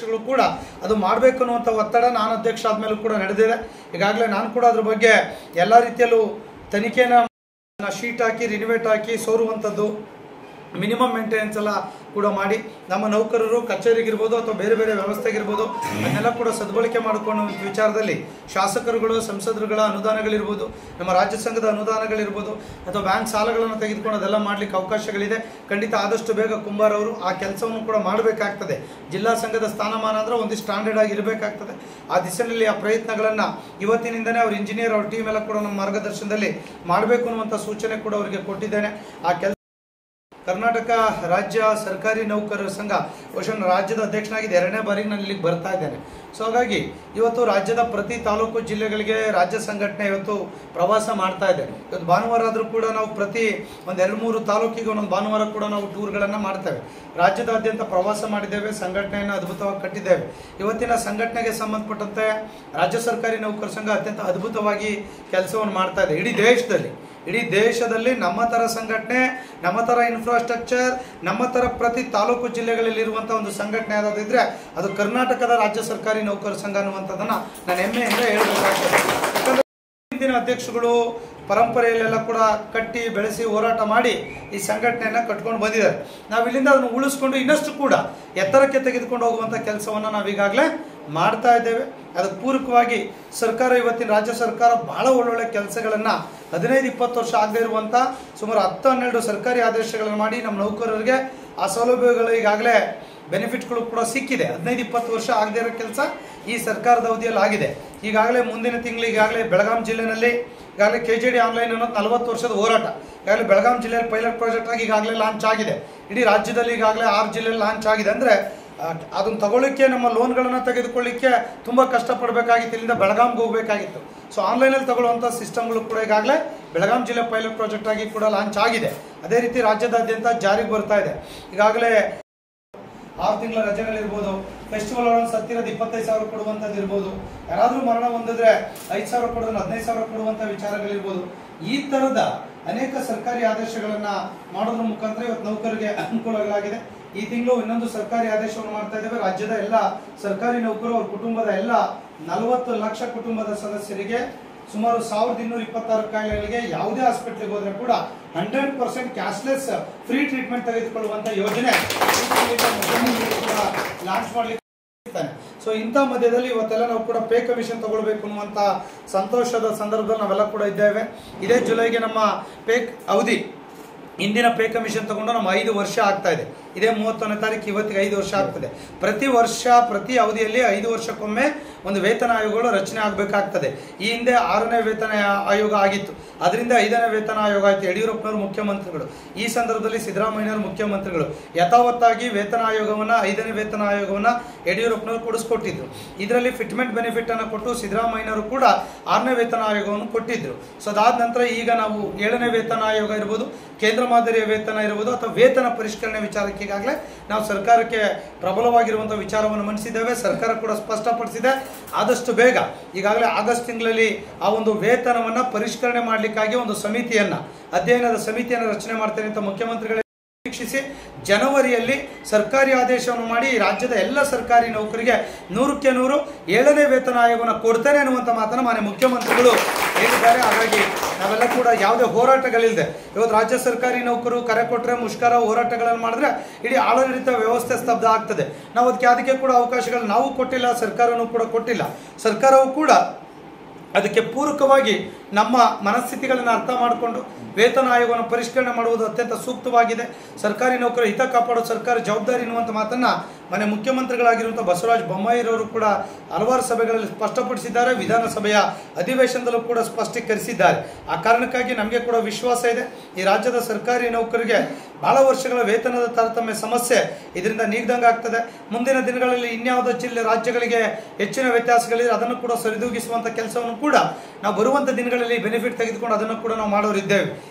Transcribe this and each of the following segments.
ಅಧ್ಯಕ್ಷಗಳು ಕೂಡ ಅದು ಮಾಡಬೇಕು ಅನ್ನುವಂಥ ಒತ್ತಡ ನಾನು ಅಧ್ಯಕ್ಷ ಆದಮೇಲೂ ಕೂಡ ನಡೆದಿದೆ ಈಗಾಗಲೇ ನಾನು ಕೂಡ ಅದ್ರ ಬಗ್ಗೆ ಎಲ್ಲ ರೀತಿಯಲ್ಲೂ ತನಿಖೆನ ಶೀಟ್ ಹಾಕಿ ರಿನಿವೇಟ್ ಹಾಕಿ ಸೋರುವಂಥದ್ದು ಮಿನಿಮಮ್ ಮೇಂಟೆನೆನ್ಸ್ ಎಲ್ಲ ಕೂಡ ಮಾಡಿ ನಮ್ಮ ನೌಕರರು ಕಚೇರಿಗಿರ್ಬೋದು ಅಥವಾ ಬೇರೆ ಬೇರೆ ವ್ಯವಸ್ಥೆಗಿರ್ಬೋದು ಅದನ್ನೆಲ್ಲ ಕೂಡ ಸದ್ಬಳಕೆ ಮಾಡಿಕೊಳ್ಳೋ ವಿಚಾರದಲ್ಲಿ ಶಾಸಕರುಗಳು ಸಂಸದರುಗಳ ಅನುದಾನಗಳಿರ್ಬೋದು ನಮ್ಮ ರಾಜ್ಯ ಸಂಘದ ಅನುದಾನಗಳಿರ್ಬೋದು ಅಥವಾ ಬ್ಯಾಂಕ್ ಸಾಲಗಳನ್ನು ತೆಗೆದುಕೊಂಡು ಅದೆಲ್ಲ ಮಾಡಲಿಕ್ಕೆ ಅವಕಾಶಗಳಿದೆ ಖಂಡಿತ ಆದಷ್ಟು ಬೇಗ ಕುಂಬಾರ್ ಅವರು ಆ ಕೆಲಸವನ್ನು ಕೂಡ ಮಾಡಬೇಕಾಗ್ತದೆ ಜಿಲ್ಲಾ ಸಂಘದ ಸ್ಥಾನಮಾನ ಅಂದರೆ ಒಂದಿಷ್ಟು ಸ್ಟ್ಯಾಂಡರ್ಡ್ ಆಗಿ ಇರಬೇಕಾಗ್ತದೆ ಆ ದಿಸೆಯಲ್ಲಿ ಆ ಪ್ರಯತ್ನಗಳನ್ನು ಇವತ್ತಿನಿಂದನೇ ಅವ್ರ ಇಂಜಿನಿಯರ್ ಅವ್ರ ಟೀಮ್ ಎಲ್ಲ ಕೂಡ ನಮ್ಮ ಮಾರ್ಗದರ್ಶನದಲ್ಲಿ ಮಾಡಬೇಕು ಅನ್ನುವಂಥ ಸೂಚನೆ ಕೂಡ ಅವರಿಗೆ ಕೊಟ್ಟಿದ್ದೇನೆ ಆ ಕೆಲಸ ಕರ್ನಾಟಕ ರಾಜ್ಯ ಸರ್ಕಾರಿ ನೌಕರರ ಸಂಘ ಬಹುಶಃ ನಾನು ರಾಜ್ಯದ ಅಧ್ಯಕ್ಷನಾಗಿದ್ದು ಎರಡನೇ ಬಾರಿಗೆ ನಾನು ಇಲ್ಲಿಗೆ ಬರ್ತಾ ಇದ್ದೇನೆ ಸೊ ಹಾಗಾಗಿ ಇವತ್ತು ರಾಜ್ಯದ ಪ್ರತಿ ತಾಲೂಕು ಜಿಲ್ಲೆಗಳಿಗೆ ರಾಜ್ಯ ಸಂಘಟನೆ ಇವತ್ತು ಪ್ರವಾಸ ಮಾಡ್ತಾ ಇದೆ ಇವತ್ತು ಭಾನುವಾರ ಆದರೂ ಕೂಡ ನಾವು ಪ್ರತಿ ಒಂದು ಎರಡು ಮೂರು ತಾಲೂಕಿಗೆ ಒಂದೊಂದು ಭಾನುವಾರ ಕೂಡ ನಾವು ಟೂರ್ಗಳನ್ನು ಮಾಡ್ತೇವೆ ರಾಜ್ಯದಾದ್ಯಂತ ಪ್ರವಾಸ ಮಾಡಿದ್ದೇವೆ ಸಂಘಟನೆಯನ್ನು ಅದ್ಭುತವಾಗಿ ಕಟ್ಟಿದ್ದೇವೆ ಇವತ್ತಿನ ಸಂಘಟನೆಗೆ ಸಂಬಂಧಪಟ್ಟಂತೆ ರಾಜ್ಯ ಸರ್ಕಾರಿ ನೌಕರ ಸಂಘ ಅತ್ಯಂತ ಅದ್ಭುತವಾಗಿ ಕೆಲಸವನ್ನು ಮಾಡ್ತಾ ಇದೆ ಇಡೀ ದೇಶದಲ್ಲಿ ಇಡೀ ದೇಶದಲ್ಲಿ ನಮ್ಮ ಥರ ಸಂಘಟನೆ ನಮ್ಮ ಥರ ಇನ್ಫ್ರಾಸ್ಟ್ರಕ್ಚರ್ ನಮ್ಮ ಥರ ಪ್ರತಿ ತಾಲೂಕು ಜಿಲ್ಲೆಗಳಲ್ಲಿ ಇರುವಂಥ ಒಂದು ಸಂಘಟನೆ ಯಾವುದಾದಿದ್ರೆ ಅದು ಕರ್ನಾಟಕದ ರಾಜ್ಯ ಸರ್ಕಾರಿ ನೌಕರ ಸಂಘ ಅನ್ನುವಂಥದ್ದನ್ನು ನಾನು ಹೆಮ್ಮೆಯಿಂದ ಹೇಳಬೇಕಾಗ್ತದೆ ಯಾಕಂದ್ರೆ ಹಿಂದಿನ ಅಧ್ಯಕ್ಷಗಳು ಪರಂಪರೆಯಲ್ಲೆಲ್ಲ ಕೂಡ ಕಟ್ಟಿ ಬೆಳೆಸಿ ಹೋರಾಟ ಮಾಡಿ ಈ ಸಂಘಟನೆಯನ್ನು ಕಟ್ಕೊಂಡು ಬಂದಿದ್ದಾರೆ ನಾವು ಇಲ್ಲಿಂದ ಅದನ್ನು ಉಳಿಸ್ಕೊಂಡು ಇನ್ನಷ್ಟು ಕೂಡ ಎತ್ತರಕ್ಕೆ ತೆಗೆದುಕೊಂಡು ಹೋಗುವಂಥ ಕೆಲಸವನ್ನು ನಾವು ಈಗಾಗಲೇ ಮಾಡ್ತಾ ಇದ್ದೇವೆ ಅದಕ್ಕೆ ಪೂರಕವಾಗಿ ಸರ್ಕಾರ ಇವತ್ತಿನ ರಾಜ್ಯ ಸರ್ಕಾರ ಬಹಳ ಒಳ್ಳೊಳ್ಳೆ ಕೆಲಸಗಳನ್ನು ಹದಿನೈದು ಇಪ್ಪತ್ತು ವರ್ಷ ಆಗದೇ ಇರುವಂಥ ಸುಮಾರು ಹತ್ತು ಹನ್ನೆರಡು ಸರ್ಕಾರಿ ಆದೇಶಗಳನ್ನು ಮಾಡಿ ನಮ್ಮ ನೌಕರರಿಗೆ ಆ ಸೌಲಭ್ಯಗಳು ಈಗಾಗಲೇ ಬೆನಿಫಿಟ್ಗಳು ಕೂಡ ಸಿಕ್ಕಿದೆ ಹದಿನೈದು ಇಪ್ಪತ್ತು ವರ್ಷ ಆಗದೇ ಇರೋ ಕೆಲಸ ಈ ಸರ್ಕಾರದ ಅವಧಿಯಲ್ಲಿ ಆಗಿದೆ ಈಗಾಗಲೇ ಮುಂದಿನ ತಿಂಗಳು ಈಗಾಗಲೇ ಬೆಳಗಾಂ ಜಿಲ್ಲೆನಲ್ಲಿ ಈಗಾಗಲೇ ಕೆ ಜೆ ಡಿ ಆನ್ಲೈನ್ ಅನ್ನೋದು ನಲವತ್ತು ವರ್ಷದ ಹೋರಾಟ ಈಗಾಗಲೇ ಬೆಳಗಾಂ ಜಿಲ್ಲೆಯಲ್ಲಿ ಪೈಲಟ್ ಪ್ರಾಜೆಕ್ಟ್ ಆಗಿ ಈಗಾಗಲೇ ಲಾಂಚ್ ಆಗಿದೆ ಇಡೀ ರಾಜ್ಯದಲ್ಲಿ ಈಗಾಗಲೇ ಆರು ಜಿಲ್ಲೆಯಲ್ಲಿ ಲಾಂಚ್ ಆಗಿದೆ ಅಂದರೆ ಅದನ್ನು ತಗೊಳ್ಳಿಕ್ಕೆ ನಮ್ಮ ಲೋನ್ಗಳನ್ನು ತೆಗೆದುಕೊಳ್ಳಿಕ್ಕೆ ತುಂಬ ಕಷ್ಟಪಡಬೇಕಾಗಿತ್ತು ಇಲ್ಲಿಂದ ಬೆಳಗಾಂಗೆ ಹೋಗಬೇಕಾಗಿತ್ತು ಸೊ ಆನ್ಲೈನಲ್ಲಿ ತಗೊಳ್ಳುವಂಥ ಸಿಸ್ಟಮ್ಗಳು ಕೂಡ ಈಗಾಗಲೇ ಬೆಳಗಾಂ ಜಿಲ್ಲೆ ಪೈಲಟ್ ಪ್ರಾಜೆಕ್ಟ್ ಆಗಿ ಕೂಡ ಲಾಂಚ್ ಆಗಿದೆ ಅದೇ ರೀತಿ ರಾಜ್ಯದಾದ್ಯಂತ ಜಾರಿಗೆ ಬರ್ತಾ ಇದೆ ಈಗಾಗಲೇ ಆರು ತಿಂಗಳ ರಜೆಗಳಿರ್ಬೋದು ಫೆಸ್ಟಿವಲ್ ಒಳಗೆ ಸತ್ತಿರೋದು ಇಪ್ಪತ್ತೈದು ಸಾವಿರ ಕೊಡುವಂಥದ್ದು ಇರ್ಬೋದು ಯಾರಾದರೂ ಮರಣ ಹೊಂದಿದ್ರೆ ಐದು ಸಾವಿರ ಕೊಡೋದು ಹದಿನೈದು ಸಾವಿರ ಕೊಡುವಂಥ ವಿಚಾರಗಳಿರ್ಬೋದು ಈ ಥರದ ಅನೇಕ ಸರ್ಕಾರಿ ಆದೇಶಗಳನ್ನು ಮಾಡೋದ್ರ ಮುಖಾಂತರ ಇವತ್ತು ನೌಕರರಿಗೆ ಅನುಕೂಲಗಳಾಗಿದೆ ಈ ತಿಂಗಳು ಇನ್ನೊಂದು ಸರ್ಕಾರಿ ಆದೇಶವನ್ನು ಮಾಡ್ತಾ ಇದ್ದೇವೆ ರಾಜ್ಯದ ಎಲ್ಲ ಸರ್ಕಾರಿ ನೌಕರು ಅವ್ರ ಕುಟುಂಬದ ಎಲ್ಲ ನಲವತ್ತು ಲಕ್ಷ ಕುಟುಂಬದ ಸದಸ್ಯರಿಗೆ ಸುಮಾರು ಸಾವಿರದ ಇನ್ನೂರ ಇಪ್ಪತ್ತಾರು ಕಾಯಿಲೆಗಳಿಗೆ ಯಾವುದೇ ಹಾಸ್ಪಿಟ್ಲಿಗೆ ಹೋದ್ರೆ ಕೂಡ hundred percent cashless free treatment ತೆಗೆದುಕೊಳ್ಳುವಂತ ಯೋಜನೆ ಲಾಂಚ್ ಮಾಡ್ಲಿಕ್ಕೆ ಇರ್ತಾನೆ. ಸೊ ಇಂಥ ಮಧ್ಯದಲ್ಲಿ ಇವತ್ತೆಲ್ಲ ನಾವು ಕೂಡ ಪೇ ಕಮಿಷನ್ ತಗೊಳ್ಬೇಕು ಅನ್ನುವಂಥ ಸಂತೋಷದ ಸಂದರ್ಭದಲ್ಲಿ ನಾವೆಲ್ಲ ಕೂಡ ಇದ್ದೇವೆ ಇದೇ ಜುಲೈಗೆ ನಮ್ಮ ಪೇ ಅವಧಿ ಇಂದಿನ ಪೇ ಕಮಿಷನ್ ತಗೊಂಡು ನಮ್ಮ ಐದು ವರ್ಷ ಆಗ್ತಾ ಇದೆ ಇದೇ ಮೂವತ್ತೊಂದನೇ ತಾರೀಕು ಇವತ್ತಿಗೆ ಐದು ವರ್ಷ ಆಗ್ತದೆ ಪ್ರತಿ ವರ್ಷ ಪ್ರತಿ ಅವಧಿಯಲ್ಲಿ ಐದು ವರ್ಷಕ್ಕೊಮ್ಮೆ ಒಂದು ವೇತನ ಆಯೋಗಗಳು ರಚನೆ ಆಗಬೇಕಾಗ್ತದೆ ಈ ಹಿಂದೆ ಆರನೇ ವೇತನ ಆಯೋಗ ಆಗಿತ್ತು ಅದರಿಂದ ಐದನೇ ವೇತನ ಆಯೋಗ ಆಯಿತು ಯಡಿಯೂರಪ್ಪನವರು ಮುಖ್ಯಮಂತ್ರಿಗಳು ಈ ಸಂದರ್ಭದಲ್ಲಿ ಸಿದ್ದರಾಮಯ್ಯನವರು ಮುಖ್ಯಮಂತ್ರಿಗಳು ಯಥಾವತ್ತಾಗಿ ವೇತನ ಆಯೋಗವನ್ನು ಐದನೇ ವೇತನ ಆಯೋಗವನ್ನು ಯಡಿಯೂರಪ್ಪನವರು ಕೊಡಿಸ್ಕೊಟ್ಟಿದ್ರು ಇದರಲ್ಲಿ ಫಿಟ್ಮೆಂಟ್ ಬೆನಿಫಿಟ್ ಅನ್ನು ಕೊಟ್ಟು ಸಿದ್ದರಾಮಯ್ಯನವರು ಕೂಡ ಆರನೇ ವೇತನ ಆಯೋಗವನ್ನು ಕೊಟ್ಟಿದ್ರು ಸೊ ಅದಾದ ನಂತರ ಈಗ ನಾವು ಏಳನೇ ವೇತನ ಆಯೋಗ ಇರ್ಬೋದು ಕೇಂದ್ರ ಮಾದರಿಯ ವೇತನ ಇರ್ಬೋದು ಅಥವಾ ವೇತನ ಪರಿಷ್ಕರಣೆ ವಿಚಾರಕ್ಕೆ ಈಗಾಗಲೇ ನಾವು ಸರ್ಕಾರಕ್ಕೆ ಪ್ರಬಲವಾಗಿರುವಂಥ ವಿಚಾರವನ್ನು ಮಂಡಿಸಿದ್ದೇವೆ ಸರ್ಕಾರ ಕೂಡ ಸ್ಪಷ್ಟಪಡಿಸಿದೆ ಆದಷ್ಟು ಬೇಗ ಈಗಾಗಲೇ ಆಗಸ್ಟ್ ತಿಂಗಳಲ್ಲಿ ಆ ಒಂದು ವೇತನವನ್ನು ಪರಿಷ್ಕರಣೆ ಮಾಡಲಿಕ್ಕಾಗಿ ಒಂದು ಸಮಿತಿಯನ್ನು ಅಧ್ಯಯನದ ಸಮಿತಿಯನ್ನು ರಚನೆ ಮಾಡ್ತೇನೆ ಅಂತ ಮುಖ್ಯಮಂತ್ರಿಗಳೇ ನಿರೀಕ್ಷಿಸಿ ಜನವರಿಯಲ್ಲಿ ಸರ್ಕಾರಿ ಆದೇಶವನ್ನು ಮಾಡಿ ರಾಜ್ಯದ ಎಲ್ಲ ಸರ್ಕಾರಿ ನೌಕರಿಗೆ ನೂರಕ್ಕೆ ನೂರು ಏಳನೇ ವೇತನ ಆಯೋಗವನ್ನು ಕೊಡ್ತೇನೆ ಅನ್ನುವಂಥ ಮಾತನ್ನು ಮಾನ್ಯ ಮುಖ್ಯಮಂತ್ರಿಗಳು ಹೇಳಿದ್ದಾರೆ ಹಾಗಾಗಿ ನಾವೆಲ್ಲ ಕೂಡ ಯಾವುದೇ ಹೋರಾಟಗಳಿಲ್ಲದೆ ಇವತ್ತು ರಾಜ್ಯ ಸರ್ಕಾರಿ ನೌಕರು ಕರೆ ಕೊಟ್ಟರೆ ಮುಷ್ಕರ ಹೋರಾಟಗಳನ್ನು ಮಾಡಿದ್ರೆ ಇಡೀ ಆಡಳಿತ ವ್ಯವಸ್ಥೆ ಸ್ತಬ್ಧ ಆಗ್ತದೆ ನಾವು ಅದಕ್ಕೆ ಅದಕ್ಕೆ ಕೂಡ ಅವಕಾಶಗಳು ನಾವು ಕೊಟ್ಟಿಲ್ಲ ಸರ್ಕಾರನೂ ಕೂಡ ಕೊಟ್ಟಿಲ್ಲ ಸರ್ಕಾರವು ಕೂಡ ಅದಕ್ಕೆ ಪೂರಕವಾಗಿ ನಮ್ಮ ಮನಸ್ಥಿತಿಗಳನ್ನು ಅರ್ಥ ಮಾಡಿಕೊಂಡು ವೇತನ ಆಯೋಗವನ್ನು ಪರಿಷ್ಕರಣೆ ಮಾಡುವುದು ಅತ್ಯಂತ ಸೂಕ್ತವಾಗಿದೆ ಸರ್ಕಾರಿ ನೌಕರ ಹಿತ ಕಾಪಾಡೋ ಸರ್ಕಾರ ಜವಾಬ್ದಾರಿ ಎನ್ನುವಂಥ ಮಾತನ್ನು ಮನೆ ಮುಖ್ಯಮಂತ್ರಿಗಳಾಗಿರುವಂಥ ಬಸವರಾಜ ಬೊಮ್ಮಾಯಿರವರು ಕೂಡ ಹಲವಾರು ಸಭೆಗಳಲ್ಲಿ ಸ್ಪಷ್ಟಪಡಿಸಿದ್ದಾರೆ ವಿಧಾನಸಭೆಯ ಅಧಿವೇಶನದಲ್ಲೂ ಕೂಡ ಸ್ಪಷ್ಟೀಕರಿಸಿದ್ದಾರೆ ಆ ಕಾರಣಕ್ಕಾಗಿ ನಮಗೆ ಕೂಡ ವಿಶ್ವಾಸ ಇದೆ ಈ ರಾಜ್ಯದ ಸರ್ಕಾರಿ ನೌಕರಿಗೆ ಬಹಳ ವರ್ಷಗಳ ವೇತನದ ತಾರತಮ್ಯ ಸಮಸ್ಯೆ ಇದರಿಂದ ನೀಗ್ದಂಗೆ ಆಗ್ತದೆ ಮುಂದಿನ ದಿನಗಳಲ್ಲಿ ಇನ್ಯಾವುದೋ ಜಿಲ್ಲೆ ರಾಜ್ಯಗಳಿಗೆ ಹೆಚ್ಚಿನ ವ್ಯತ್ಯಾಸಗಳಿದೆ ಅದನ್ನು ಕೂಡ ಸರಿದೂಗಿಸುವಂಥ ಕೆಲಸವನ್ನು ಕೂಡ ನಾವು ಬರುವಂಥ ದಿನಗಳಲ್ಲಿ ಬೆನಿಫಿಟ್ ತೆಗೆದುಕೊಂಡು ಅದನ್ನು ಕೂಡ ನಾವು ಮಾಡೋರಿದ್ದೇವೆ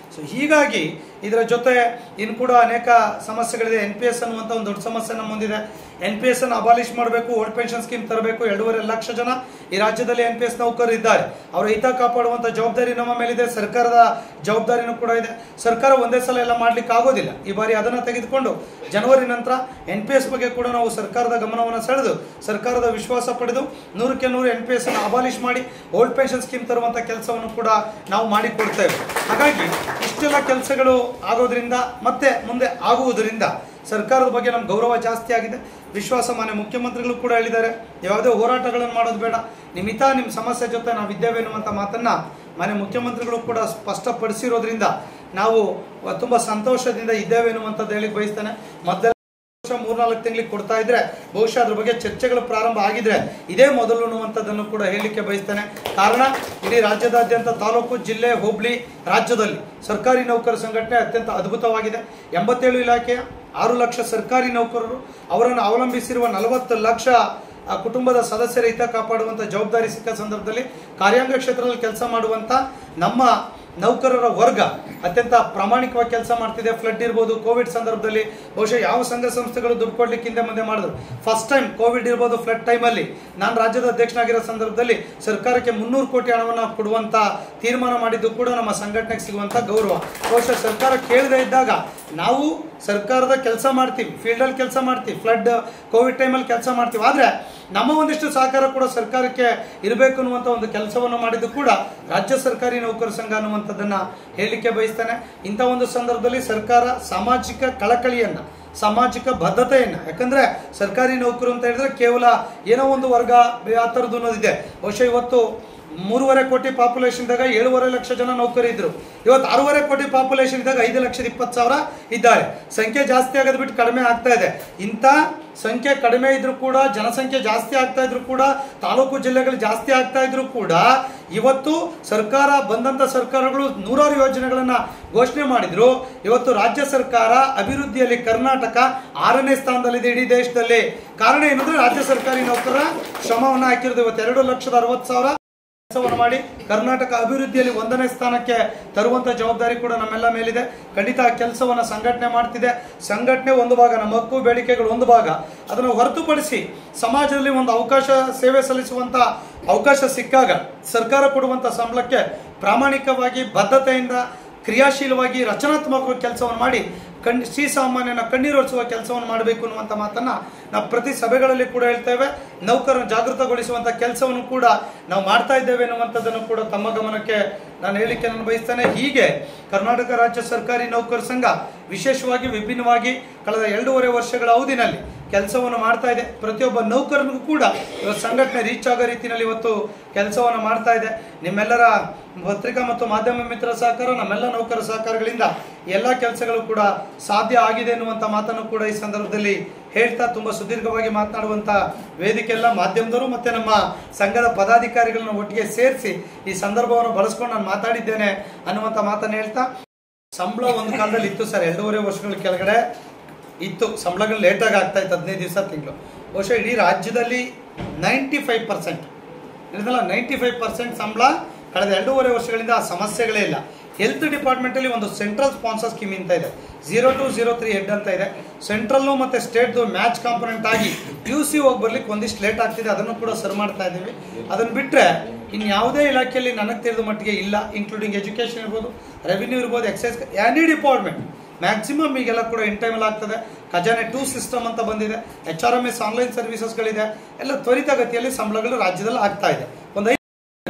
ಸೊ ಹೀಗಾಗಿ ಇದರ ಜೊತೆ ಇನ್ನು ಕೂಡ ಅನೇಕ ಸಮಸ್ಯೆಗಳಿದೆ ಎನ್ ಪಿ ಎಸ್ ಅನ್ನುವಂಥ ಒಂದು ದೊಡ್ಡ ಸಮಸ್ಯೆ ನಮ್ಮ ಮುಂದಿದೆ ಎನ್ ಪಿ ಎಸ್ ಅನ್ನು ಅಬಾಲಿಷ್ ಮಾಡಬೇಕು ಓಲ್ಡ್ ಪೆನ್ಷನ್ ಸ್ಕೀಮ್ ತರಬೇಕು ಎರಡೂವರೆ ಲಕ್ಷ ಜನ ಈ ರಾಜ್ಯದಲ್ಲಿ ಎನ್ ಪಿ ಎಸ್ ನೌಕರರು ಇದ್ದಾರೆ ಅವರ ಹಿತ ಕಾಪಾಡುವಂಥ ಜವಾಬ್ದಾರಿ ನಮ್ಮ ಮೇಲಿದೆ ಸರ್ಕಾರದ ಜವಾಬ್ದಾರಿನೂ ಕೂಡ ಇದೆ ಸರ್ಕಾರ ಒಂದೇ ಸಲ ಎಲ್ಲ ಮಾಡ್ಲಿಕ್ಕೆ ಆಗೋದಿಲ್ಲ ಈ ಬಾರಿ ಅದನ್ನು ತೆಗೆದುಕೊಂಡು ಜನವರಿ ನಂತರ ಎನ್ ಪಿ ಎಸ್ ಬಗ್ಗೆ ಕೂಡ ನಾವು ಸರ್ಕಾರದ ಗಮನವನ್ನು ಸೆಳೆದು ಸರ್ಕಾರದ ವಿಶ್ವಾಸ ಪಡೆದು ನೂರಕ್ಕೆ ನೂರು ಎನ್ ಪಿ ಎಸ್ ಅನ್ನು ಅಬಾಲಿಷ್ ಮಾಡಿ ಓಲ್ಡ್ ಪೆನ್ಷನ್ ಸ್ಕೀಮ್ ತರುವಂಥ ಕೆಲಸವನ್ನು ಕೂಡ ನಾವು ಮಾಡಿಕೊಡ್ತೇವೆ ಹಾಗಾಗಿ ಇಷ್ಟೆಲ್ಲ ಕೆಲಸಗಳು ಆಗೋದ್ರಿಂದ ಮತ್ತೆ ಮುಂದೆ ಆಗುವುದರಿಂದ ಸರ್ಕಾರದ ಬಗ್ಗೆ ನಮ್ಮ ಗೌರವ ಜಾಸ್ತಿ ಆಗಿದೆ ವಿಶ್ವಾಸ ಮಾನ್ಯ ಮುಖ್ಯಮಂತ್ರಿಗಳು ಕೂಡ ಹೇಳಿದ್ದಾರೆ ಯಾವುದೇ ಹೋರಾಟಗಳನ್ನು ಮಾಡೋದು ಬೇಡ ನಿಮ್ಮ ಹಿತ ನಿಮ್ಮ ಸಮಸ್ಯೆ ಜೊತೆ ನಾವು ಇದ್ದೇವೆ ಎನ್ನುವಂಥ ಮಾತನ್ನ ಮಾನ್ಯ ಮುಖ್ಯಮಂತ್ರಿಗಳು ಕೂಡ ಸ್ಪಷ್ಟಪಡಿಸಿರೋದ್ರಿಂದ ನಾವು ತುಂಬ ಸಂತೋಷದಿಂದ ಇದ್ದೇವೆ ಎನ್ನುವಂಥದ್ದು ಹೇಳಿ ಬಯಸ್ತೇನೆ ಮೊದಲ ವರ್ಷ ಮೂರ್ನಾಲ್ಕು ತಿಂಗಳಿಗೆ ಕೊಡ್ತಾ ಇದ್ರೆ ಬಹುಶಃ ಅದ್ರ ಬಗ್ಗೆ ಚರ್ಚೆಗಳು ಪ್ರಾರಂಭ ಆಗಿದ್ರೆ ಇದೇ ಮೊದಲು ಅನ್ನುವಂಥದ್ದನ್ನು ಕೂಡ ಹೇಳಲಿಕ್ಕೆ ಬಯಸ್ತೇನೆ ಕಾರಣ ಇಡೀ ರಾಜ್ಯದಾದ್ಯಂತ ತಾಲೂಕು ಜಿಲ್ಲೆ ಹೋಬಳಿ ರಾಜ್ಯದಲ್ಲಿ ಸರ್ಕಾರಿ ನೌಕರ ಸಂಘಟನೆ ಅತ್ಯಂತ ಅದ್ಭುತವಾಗಿದೆ ಎಂಬತ್ತೇಳು ಇಲಾಖೆಯ ಆರು ಲಕ್ಷ ಸರ್ಕಾರಿ ನೌಕರರು ಅವರನ್ನು ಅವಲಂಬಿಸಿರುವ ನಲವತ್ತು ಲಕ್ಷ ಆ ಕುಟುಂಬದ ಸದಸ್ಯರ ಹಿತ ಕಾಪಾಡುವಂಥ ಜವಾಬ್ದಾರಿ ಸಿಕ್ಕ ಸಂದರ್ಭದಲ್ಲಿ ಕಾರ್ಯಾಂಗ ಕ್ಷೇತ್ರದಲ್ಲಿ ಕೆಲಸ ಮಾಡುವಂಥ ನಮ್ಮ ನೌಕರರ ವರ್ಗ ಅತ್ಯಂತ ಪ್ರಾಮಾಣಿಕವಾಗಿ ಕೆಲಸ ಮಾಡ್ತಿದೆ ಫ್ಲಡ್ ಇರ್ಬೋದು ಕೋವಿಡ್ ಸಂದರ್ಭದಲ್ಲಿ ಬಹುಶಃ ಯಾವ ಸಂಘ ಸಂಸ್ಥೆಗಳು ದುಡ್ಡು ಕೊಡ್ಲಿಕ್ಕೆ ಹಿಂದೆ ಮುಂದೆ ಮಾಡಿದ್ರು ಫಸ್ಟ್ ಟೈಮ್ ಕೋವಿಡ್ ಇರ್ಬೋದು ಫ್ಲಡ್ ಟೈಮಲ್ಲಿ ನಾನು ರಾಜ್ಯದ ಅಧ್ಯಕ್ಷನಾಗಿರೋ ಸಂದರ್ಭದಲ್ಲಿ ಸರ್ಕಾರಕ್ಕೆ ಮುನ್ನೂರು ಕೋಟಿ ಹಣವನ್ನು ಕೊಡುವಂತ ತೀರ್ಮಾನ ಮಾಡಿದ್ದು ಕೂಡ ನಮ್ಮ ಸಂಘಟನೆಗೆ ಸಿಗುವಂತ ಗೌರವ ಬಹುಶಃ ಸರ್ಕಾರ ಕೇಳದೇ ಇದ್ದಾಗ ನಾವು ಸರ್ಕಾರದ ಕೆಲಸ ಮಾಡ್ತೀವಿ ಫೀಲ್ಡಲ್ಲಿ ಕೆಲಸ ಮಾಡ್ತೀವಿ ಫ್ಲಡ್ ಕೋವಿಡ್ ಟೈಮಲ್ಲಿ ಕೆಲಸ ಮಾಡ್ತೀವಿ ಆದರೆ ನಮ್ಮ ಒಂದಿಷ್ಟು ಸಹಕಾರ ಕೂಡ ಸರ್ಕಾರಕ್ಕೆ ಇರಬೇಕು ಅನ್ನುವಂಥ ಒಂದು ಕೆಲಸವನ್ನು ಮಾಡಿದ್ದು ಕೂಡ ರಾಜ್ಯ ಸರ್ಕಾರಿ ನೌಕರ ಸಂಘ ಅನ್ನುವಂಥದ್ದನ್ನ ಹೇಳಲಿಕ್ಕೆ ಬಯಸ್ತೇನೆ ಇಂಥ ಒಂದು ಸಂದರ್ಭದಲ್ಲಿ ಸರ್ಕಾರ ಸಾಮಾಜಿಕ ಕಳಕಳಿಯನ್ನ ಸಾಮಾಜಿಕ ಬದ್ಧತೆಯನ್ನ ಯಾಕಂದ್ರೆ ಸರ್ಕಾರಿ ನೌಕರು ಅಂತ ಹೇಳಿದ್ರೆ ಕೇವಲ ಏನೋ ಒಂದು ವರ್ಗ ಆ ಥರದ್ದು ಅನ್ನೋದಿದೆ ಬಹುಶಃ ಇವತ್ತು ಮೂರುವರೆ ಕೋಟಿ ಪಾಪ್ಯುಲೇಷನ್ ಇದ್ದಾಗ ಏಳುವರೆ ಲಕ್ಷ ಜನ ನೌಕರಿ ಇದ್ರು ಇವತ್ತು ಆರೂವರೆ ಕೋಟಿ ಪಾಪ್ಯುಲೇಷನ್ ಇದ್ದಾಗ ಐದು ಲಕ್ಷದ ಇಪ್ಪತ್ತು ಸಾವಿರ ಇದ್ದಾರೆ ಸಂಖ್ಯೆ ಜಾಸ್ತಿ ಆಗೋದು ಬಿಟ್ಟು ಕಡಿಮೆ ಆಗ್ತಾ ಇದೆ ಇಂಥ ಸಂಖ್ಯೆ ಕಡಿಮೆ ಇದ್ರೂ ಕೂಡ ಜನಸಂಖ್ಯೆ ಜಾಸ್ತಿ ಆಗ್ತಾ ಇದ್ರು ಕೂಡ ತಾಲೂಕು ಜಿಲ್ಲೆಗಳು ಜಾಸ್ತಿ ಆಗ್ತಾ ಇದ್ರು ಕೂಡ ಇವತ್ತು ಸರ್ಕಾರ ಬಂದಂತ ಸರ್ಕಾರಗಳು ನೂರಾರು ಯೋಜನೆಗಳನ್ನ ಘೋಷಣೆ ಮಾಡಿದ್ರು ಇವತ್ತು ರಾಜ್ಯ ಸರ್ಕಾರ ಅಭಿವೃದ್ಧಿಯಲ್ಲಿ ಕರ್ನಾಟಕ ಆರನೇ ಸ್ಥಾನದಲ್ಲಿದೆ ಇಡೀ ದೇಶದಲ್ಲಿ ಕಾರಣ ಏನಂದ್ರೆ ರಾಜ್ಯ ಸರ್ಕಾರಿ ನೌಕರರ ಶ್ರಮವನ್ನ ಹಾಕಿರೋದು ಇವತ್ತು ಎರಡು ಲಕ್ಷದ ಅರವತ್ತು ಸಾವಿರ ಕೆಲಸವನ್ನು ಮಾಡಿ ಕರ್ನಾಟಕ ಅಭಿವೃದ್ಧಿಯಲ್ಲಿ ಒಂದನೇ ಸ್ಥಾನಕ್ಕೆ ತರುವಂತ ಜವಾಬ್ದಾರಿ ಕೂಡ ನಮ್ಮೆಲ್ಲ ಮೇಲಿದೆ ಖಂಡಿತ ಆ ಕೆಲಸವನ್ನ ಸಂಘಟನೆ ಮಾಡ್ತಿದೆ ಸಂಘಟನೆ ಒಂದು ಭಾಗ ನಮ್ಮ ಹಕ್ಕು ಬೇಡಿಕೆಗಳು ಒಂದು ಭಾಗ ಅದನ್ನು ಹೊರತುಪಡಿಸಿ ಸಮಾಜದಲ್ಲಿ ಒಂದು ಅವಕಾಶ ಸೇವೆ ಸಲ್ಲಿಸುವಂತ ಅವಕಾಶ ಸಿಕ್ಕಾಗ ಸರ್ಕಾರ ಕೊಡುವಂತ ಸಂಬಳಕ್ಕೆ ಪ್ರಾಮಾಣಿಕವಾಗಿ ಬದ್ಧತೆಯಿಂದ ಕ್ರಿಯಾಶೀಲವಾಗಿ ರಚನಾತ್ಮಕ ಕೆಲಸವನ್ನು ಮಾಡಿ ಕಣ್ ಶ್ರೀಸಾಮಾನ್ಯನ ಕಣ್ಣೀರೊಳಿಸುವ ಕೆಲಸವನ್ನು ಮಾಡಬೇಕು ಅನ್ನುವಂಥ ಮಾತನ್ನ ನಾವು ಪ್ರತಿ ಸಭೆಗಳಲ್ಲಿ ಕೂಡ ಹೇಳ್ತೇವೆ ನೌಕರನ್ನು ಜಾಗೃತಗೊಳಿಸುವಂಥ ಕೆಲಸವನ್ನು ಕೂಡ ನಾವು ಮಾಡ್ತಾ ಇದ್ದೇವೆ ಅನ್ನುವಂಥದ್ದನ್ನು ಕೂಡ ತಮ್ಮ ಗಮನಕ್ಕೆ ನಾನು ಹೇಳಿಕೆ ನಾನು ಬಯಸ್ತೇನೆ ಹೀಗೆ ಕರ್ನಾಟಕ ರಾಜ್ಯ ಸರ್ಕಾರಿ ನೌಕರ ಸಂಘ ವಿಶೇಷವಾಗಿ ವಿಭಿನ್ನವಾಗಿ ಕಳೆದ ಎರಡೂವರೆ ವರ್ಷಗಳ ಅವಧಿನಲ್ಲಿ ಕೆಲಸವನ್ನು ಮಾಡ್ತಾ ಇದೆ ಪ್ರತಿಯೊಬ್ಬ ನೌಕರನಿಗೂ ಕೂಡ ಇವತ್ತು ಸಂಘಟನೆ ರೀಚ್ ಆಗೋ ರೀತಿಯಲ್ಲಿ ಇವತ್ತು ಕೆಲಸವನ್ನು ಮಾಡ್ತಾ ಇದೆ ನಿಮ್ಮೆಲ್ಲರ ಪತ್ರಿಕಾ ಮತ್ತು ಮಾಧ್ಯಮ ಮಿತ್ರ ಸಹಕಾರ ನಮ್ಮೆಲ್ಲ ನೌಕರ ಸಹಕಾರಗಳಿಂದ ಎಲ್ಲ ಕೆಲಸಗಳು ಕೂಡ ಸಾಧ್ಯ ಆಗಿದೆ ಎನ್ನುವಂಥ ಮಾತನ್ನು ಕೂಡ ಈ ಸಂದರ್ಭದಲ್ಲಿ ಹೇಳ್ತಾ ತುಂಬಾ ಸುದೀರ್ಘವಾಗಿ ಮಾತನಾಡುವಂತ ವೇದಿಕೆ ಎಲ್ಲ ಮಾಧ್ಯಮದವರು ಮತ್ತೆ ನಮ್ಮ ಸಂಘದ ಪದಾಧಿಕಾರಿಗಳನ್ನ ಒಟ್ಟಿಗೆ ಸೇರಿಸಿ ಈ ಸಂದರ್ಭವನ್ನು ಬಳಸ್ಕೊಂಡು ನಾನು ಮಾತಾಡಿದ್ದೇನೆ ಅನ್ನುವಂಥ ಮಾತನ್ನು ಹೇಳ್ತಾ ಸಂಬಳ ಒಂದು ಕಾಲದಲ್ಲಿ ಇತ್ತು ಸರ್ ಎರಡೂವರೆ ವರ್ಷಗಳ ಕೆಳಗಡೆ ಇತ್ತು ಸಂಬಳಗಳು ಲೇಟಾಗಿ ಆಗ್ತಾ ಇತ್ತು ಹದಿನೈದು ದಿವಸ ತಿಂಗಳು ಬಹುಶಃ ಇಡೀ ರಾಜ್ಯದಲ್ಲಿ ನೈಂಟಿ ಫೈವ್ ಪರ್ಸೆಂಟ್ ಹೇಳಿದಲ್ಲ ನೈಂಟಿ ಫೈವ್ ಪರ್ಸೆಂಟ್ ಸಂಬಳ ಕಳೆದ ಎರಡೂವರೆ ವರ್ಷಗಳಿಂದ ಆ ಸಮಸ್ಯೆಗಳೇ ಇಲ್ಲ ಹೆಲ್ತ್ ಡಿಪಾರ್ಟ್ಮೆಂಟಲ್ಲಿ ಒಂದು ಸೆಂಟ್ರಲ್ ಸ್ಪಾನ್ಸರ್ ಸ್ಕೀಮ್ ಅಂತ ಇದೆ zero two zero three head ಅಂತ ಇದೆ ಸೆಂಟ್ರಲ್ಲು ಮತ್ತು ಸ್ಟೇಟ್ದು ಮ್ಯಾಚ್ ಕಾಂಪೊನೆಂಟ್ ಆಗಿ ಯು ಸಿ ಹೋಗಿ ಬರ್ಲಿಕ್ಕೆ ಒಂದಿಷ್ಟು ಲೇಟ್ ಆಗ್ತಿದೆ ಅದನ್ನು ಕೂಡ ಸರ್ ಮಾಡ್ತಾ ಇದ್ದೀವಿ ಅದನ್ನು ಬಿಟ್ಟರೆ ಇನ್ನು ಯಾವುದೇ ಇಲಾಖೆಯಲ್ಲಿ ನನಗೆ ತಿಳಿದ ಮಟ್ಟಿಗೆ ಇಲ್ಲ ಇನ್ಕ್ಲೂಡಿಂಗ್ ಎಜುಕೇಷನ್ ಇರ್ಬೋದು ರೆವಿನ್ಯೂ ಇರ್ಬೋದು ಎಕ್ಸೈಸ್ ಎನಿ ಡಿಪಾರ್ಟ್ಮೆಂಟ್ ಮ್ಯಾಕ್ಸಿಮಮ್ ಈಗೆಲ್ಲ ಕೂಡ ಇನ್ ಟೈಮಲ್ಲಿ ಆಗ್ತದೆ ಖಜಾನೆ ಟೂ ಸಿಸ್ಟಮ್ ಅಂತ ಬಂದಿದೆ H R M S online ಸರ್ವಿಸಸ್ಗಳಿದೆ ಎಲ್ಲ ತ್ವರಿತಗತಿಯಲ್ಲಿ ಸಂಬಳಗಳು ರಾಜ್ಯದಲ್ಲಿ ಆಗ್ತಾ ಇದೆ ಒಂದು ಐದು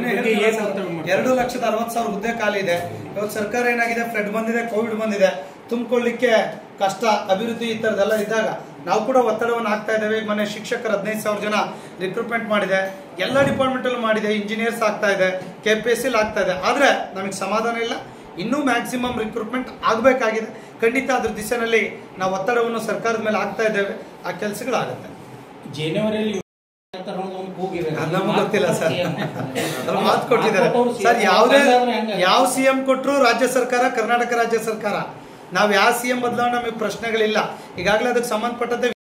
ಎರಡು ಲಕ್ಷದ ಅರವತ್ತು ಸಾವಿರ ಹುದ್ದೆ ಖಾಲಿ ಇದೆ ಇವತ್ತು ಸರ್ಕಾರ ಏನಾಗಿದೆ ಫ್ಲಡ್ ಬಂದಿದೆ ಕೋವಿಡ್ ಬಂದಿದೆ ತುಂಬಿಕೊಳ್ಳಿಕ್ಕೆ ಕಷ್ಟ ಅಭಿವೃದ್ಧಿ ಈ ಥರದ್ದೆಲ್ಲ ಇದ್ದಾಗ ನಾವು ಕೂಡ ಒತ್ತಡವನ್ನು ಹಾಕ್ತಾ ಇದ್ದೇವೆ ಈಗ ಮೊನ್ನೆ ಶಿಕ್ಷಕರು ಹದಿನೈದು ಸಾವಿರ ಜನ ರಿಕ್ರೂಟ್ಮೆಂಟ್ ಮಾಡಿದೆ ಎಲ್ಲ ಡಿಪಾರ್ಟ್ಮೆಂಟಲ್ಲೂ ಮಾಡಿದೆ ಇಂಜಿನಿಯರ್ಸ್ ಆಗ್ತಾ ಇದೆ ಕೆ ಪಿ ಎಸ್ ಸಿಲ್ ಆಗ್ತಾ ಇದೆ ಆದರೆ ನಮಗೆ ಸಮಾಧಾನ ಇಲ್ಲ ಇನ್ನೂ ಮ್ಯಾಕ್ಸಿಮಮ್ ರಿಕ್ರೂಟ್ಮೆಂಟ್ ಆಗಬೇಕಾಗಿದೆ ಖಂಡಿತ ಅದ್ರ ದಿಶೆನಲ್ಲಿ ನಾವು ಒತ್ತಡವನ್ನು ಸರ್ಕಾರದ ಮೇಲೆ ಹಾಕ್ತಾ ಇದ್ದೇವೆ ಆ ಕೆಲಸಗಳಾಗುತ್ತೆ ಜನವರಿಯಲ್ಲಿ ಅಂತ ಅನ್ನೋದು ಒಂದು ಕೂಗಿದೆ ಅದು ನಮ್ಗೆ ಗೊತ್ತಿಲ್ಲ ಸರ್ ಅದ್ರ ಮಾತು ಕೊಟ್ಟಿದ್ದಾರೆ ಸರ್ ಯಾವುದೇ ಯಾವ ಸಿ ಎಂ ಕೊಟ್ಟರು ರಾಜ್ಯ ಸರ್ಕಾರ ಕರ್ನಾಟಕ ರಾಜ್ಯ ಸರ್ಕಾರ ನಾವು ಯಾವ ಸಿ ಎಂ ಬದಲಾವಣೆ ನಮಗೆ ಪ್ರಶ್ನೆಗಳಿಲ್ಲ ಈಗಾಗಲೇ ಅದಕ್ಕೆ ಸಂಬಂಧಪಟ್ಟಂತೆ